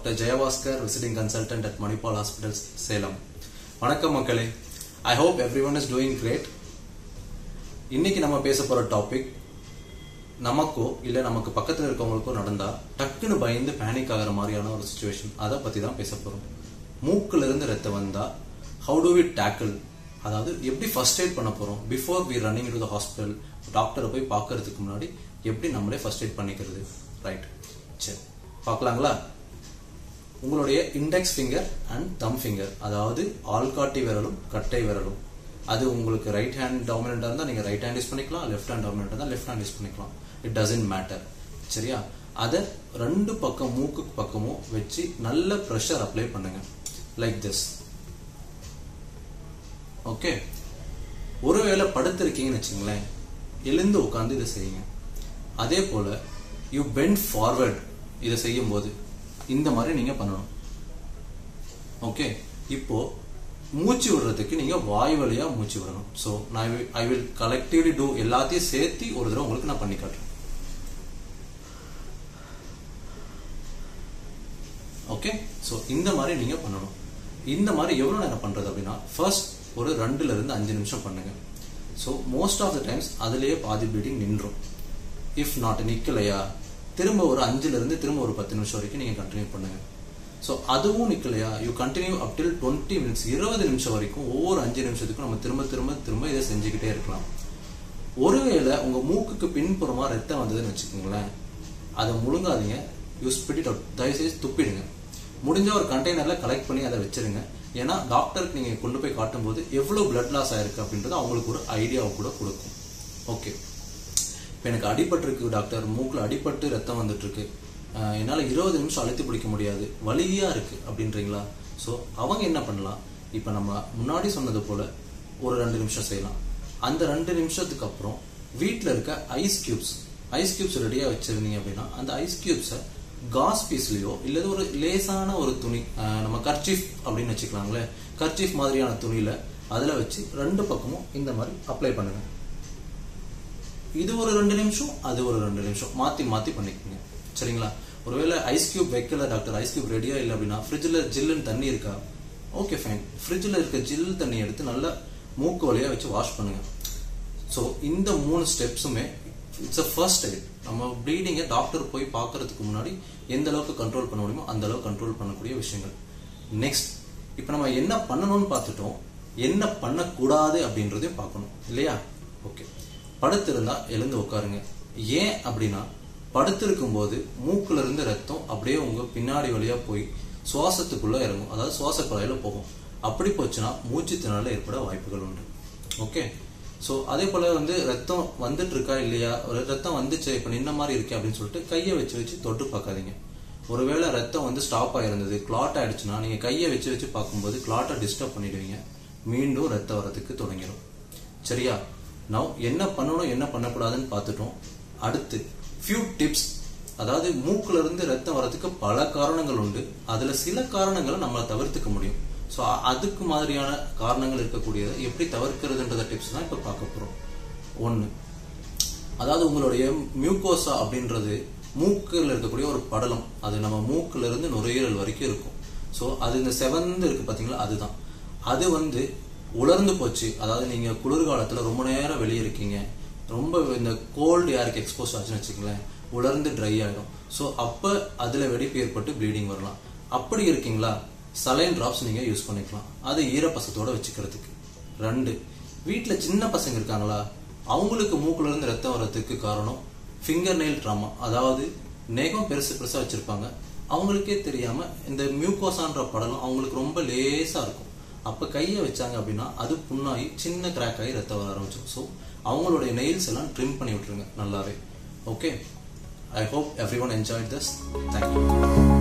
doctor Jayabaskar visiting consultant at Manipal hospitals Salem வணக்கம் மக்களே I hope everyone is doing great இன்னைக்கு நம்ம பேச போற டாபிக் நமக்கோ இல்ல நமக்கு பக்கத்துல இருக்கவங்களுக்கோ நடந்தா டக்குன்னு பயந்து பேனிக் ஆகிற மாதிரியான ஒரு சுச்சுவேஷன் அதை பத்தி தான் பேச போறோம் மூக்குல இருந்து ரத்தம் வந்தா ஹவு டு வி டேக்கிள் அதாவது எப்படி ஃபர்ஸ்ட் எய்ட் பண்ண போறோம் before we running to the hospital டாக்டரை போய் பார்க்கறதுக்கு முன்னாடி எப்படி நம்மளே ஃபர்ஸ்ட் எய்ட் பண்ணிக்கிறது ரைட் சரி பார்க்கலாங்களா உங்களுடைய index finger and thumb finger அதாவது ஆள்காட்டி விரலும் கட்டை விரலும் அது உங்களுக்கு ரைட் ஹேண்ட் டாமினண்டா இருந்தா நீங்க ரைட் ஹேண்ட் யூஸ் பண்ணிக்கலாம் லெஃப்ட் ஹேண்ட் டாமினண்டா இருந்தா லெஃப்ட் ஹேண்ட் யூஸ் பண்ணிக்கலாம் இட் டசன்ட் மேட்டர் சரியா அதை ரெண்டு பக்கம் மூக்கு பக்கமும் வச்சு நல்ல ப்ரெஷர் அப்ளை பண்ணுங்க லைக் திஸ் ஓகே ஒருவேளை படுத்திருக்கீங்கன்னு வச்சுங்களேன் எழுந்து உட்காந்து இதை செய்யுங்க அதே போல யூ பெண்ட் ஃபார்வர்ட் இதை செய்யும் போது இந்த மாதிரி நீங்க பண்ணணும் ஓகே இப்போ மூச்சு விடுறதுக்கு நீங்க வாய் வழியா மூச்சு விடணும் ஸோ நான் ஐ வில் கலெக்டிவ்லி டூ எல்லாத்தையும் சேர்த்து ஒரு தடவை உங்களுக்கு நான் பண்ணி காட்டுறேன் ஓகே ஸோ இந்த மாதிரி நீங்க பண்ணணும் இந்த மாதிரி எவ்வளவு நேரம் பண்றது அப்படின்னா ஃபர்ஸ்ட் ஒரு ரெண்டுல இருந்து அஞ்சு நிமிஷம் பண்ணுங்க so most of the times அதுலயே பாதி ப்ளீடிங் நின்றும் இஃப் நாட் நிக்கலையா திரும்ப ஒரு அஞ்சுல இருந்து திரும்ப ஒரு பத்து நிமிஷம் வரைக்கும் நீங்க கண்டினியூ பண்ணுங்க ஸோ அதுவும் நிக்கலையா you continue up till twenty minutes இருபது நிமிஷம் வரைக்கும் ஒவ்வொரு அஞ்சு நிமிஷத்துக்கும் நம்ம திரும்ப திரும்ப திரும்ப இதை செஞ்சுக்கிட்டே இருக்கலாம் ஒருவேளை உங்க மூக்குக்கு பின்புறமா ரத்தம் வந்ததுன்னு வச்சுக்கோங்களேன் அதை முழுங்காதீங்க யூ ஸ்பிட் அவுட் தயவுசெய்து துப்பிடுங்க முடிஞ்ச ஒரு கண்டெய்னர்ல கலெக்ட் பண்ணி அதை வச்சிருங்க ஏன்னா டாக்டருக்கு நீங்க கொண்டு போய் காட்டும்போது எவ்வளவு பிளட் லாஸ் ஆயிருக்கு அப்படின்றது அவங்களுக்கு ஒரு ஐடியாவை கூட கொடுக்கும் ஓகே இப்போ எனக்கு அடிபட்டிருக்கு டாக்டர் மூக்கில் அடிபட்டு ரத்தம் வந்துட்டு இருக்கு அஹ் என்னால இருபது நிமிஷம் அழுத்தி பிடிக்க முடியாது வலியா இருக்கு அப்படின்றீங்களா ஸோ அவங்க என்ன பண்ணலாம் இப்போ நம்ம முன்னாடி சொன்னது போல ஒரு ரெண்டு நிமிஷம் செய்யலாம் அந்த ரெண்டு நிமிஷத்துக்கு அப்புறம் வீட்டில் இருக்க ஐஸ் கியூப்ஸ் ஐஸ் கியூப்ஸ் ரெடியாக வச்சிருந்தீங்க அப்படின்னா அந்த ஐஸ் கியூப்ஸை காஸ் பீஸ்லயோ இல்லது ஒரு லேசான ஒரு துணி அஹ் நம்ம கர்ச்சீஃப் அப்படின்னு வச்சுக்கலாங்களே கர்ச்சீஃப் மாதிரியான துணியில அதுல வச்சு ரெண்டு பக்கமும் இந்த மாதிரி அப்ளை பண்ணுங்க இது ஒரு ரெண்டு நிமிஷம் அது ஒரு ரெண்டு நிமிஷம் மாத்தி மாத்தி பண்ணிக்கோங்க சரிங்களா ஒருவேளை ஐஸ் கியூப் வைக்கல டாக்டர் ஐஸ் கியூப் ரெடியா இல்லை அப்படின்னா ஃப்ரிட்ஜில் ஜில்லுன்னு தண்ணி இருக்கா ஓகே ஃபைன் ஃப்ரிட்ஜில் இருக்க ஜில் தண்ணி எடுத்து நல்லா மூக்கு வழியா வச்சு வாஷ் பண்ணுங்க ஸோ இந்த மூணு ஸ்டெப்ஸுமே இட்ஸ் அ ஃபர்ஸ்ட் எய்ட் நம்ம ப்ளீடிங்கை டாக்டர் போய் பார்க்கறதுக்கு முன்னாடி எந்த அளவுக்கு கண்ட்ரோல் பண்ண முடியுமோ அந்த அளவுக்கு கண்ட்ரோல் பண்ணக்கூடிய விஷயங்கள் நெக்ஸ்ட் இப்போ நம்ம என்ன பண்ணணும்னு பார்த்துட்டோம் என்ன பண்ணக்கூடாது அப்படின்றதையும் பார்க்கணும் இல்லையா ஓகே படுத்திருந்தா எழுந்து உட்காருங்க ஏன் அப்படின்னா படுத்திருக்கும் போது மூக்குல இருந்து ரத்தம் அப்படியே உங்க பின்னாடி வழியா போய் சுவாசத்துக்குள்ள இறங்கும் அதாவது சுவாச குழாயில போகும் அப்படி போச்சுன்னா மூச்சு திணறல ஏற்பட வாய்ப்புகள் உண்டு ஓகே ஸோ அதே போல வந்து ரத்தம் வந்துட்டு இருக்கா இல்லையா ஒரு ரத்தம் வந்துச்சு இப்போ நின்ன மாதிரி இருக்கே அப்படின்னு சொல்லிட்டு கையை வச்சு வச்சு தொட்டு பார்க்காதீங்க ஒருவேளை ரத்தம் வந்து ஸ்டாப் ஆயிருந்தது கிளாட் ஆயிடுச்சுன்னா நீங்க கையை வச்சு வச்சு பார்க்கும்போது கிளாட்டை டிஸ்டர்ப் பண்ணிடுவீங்க மீண்டும் ரத்தம் வரதுக்கு தொடங்கிடும் சரியா நவ் என்ன பண்ணணும் என்ன பண்ணக்கூடாதுன்னு பார்த்துட்டோம் அடுத்து ஃபியூ டிப்ஸ் அதாவது மூக்குல இருந்து ரத்தம் வரதுக்கு பல காரணங்கள் உண்டு அதுல சில காரணங்களை நம்ம தவிர்த்துக்க முடியும் ஸோ அதுக்கு மாதிரியான காரணங்கள் இருக்கக்கூடியதை எப்படி தவிர்க்கிறதுன்றத டிப்ஸ் தான் இப்போ பார்க்க போறோம் ஒன்று அதாவது உங்களுடைய மியூகோசா அப்படின்றது மூக்கில் இருக்கக்கூடிய ஒரு படலம் அது நம்ம மூக்குல இருந்து நுரையீரல் வரைக்கும் இருக்கும் ஸோ அது இந்த செவந்து இருக்கு பாத்தீங்களா அதுதான் அது வந்து உலர்ந்து போச்சு அதாவது நீங்க குளிர்காலத்துல ரொம்ப நேரம் வெளியே இருக்கீங்க ரொம்ப இந்த கோல்டு யாருக்கு எக்ஸ்போஸ் ஆச்சுன்னு வச்சுக்கங்களேன் உலர்ந்து ட்ரை ஆயிடும் ஸோ அப்ப அதுல வெடிப்பு ஏற்பட்டு ப்ளீடிங் வரலாம் அப்படி இருக்கீங்களா சலைன் டிராப்ஸ் நீங்க யூஸ் பண்ணிக்கலாம் அது ஈரப்பசத்தோட வச்சுக்கிறதுக்கு ரெண்டு வீட்டுல சின்ன பசங்க இருக்காங்களா அவங்களுக்கு மூக்குல இருந்து ரத்தம் வர்றதுக்கு காரணம் ஃபிங்கர் நெயில் ட்ராமா அதாவது நெகம் பெருசு பெருசா வச்சிருப்பாங்க அவங்களுக்கே தெரியாம இந்த மியூகோசான்ற படலம் அவங்களுக்கு ரொம்ப லேசா இருக்கும் அப்ப கையை வச்சாங்க அப்படின்னா அது புண்ணாகி சின்ன கிராக் ஆகி ரத்தம் வர ஆரம்பிச்சிடும் ஸோ அவங்களுடைய நெயில்ஸ் எல்லாம் ட்ரிம் பண்ணி விட்டுருங்க நல்லாவே okay I hope everyone enjoy this thank you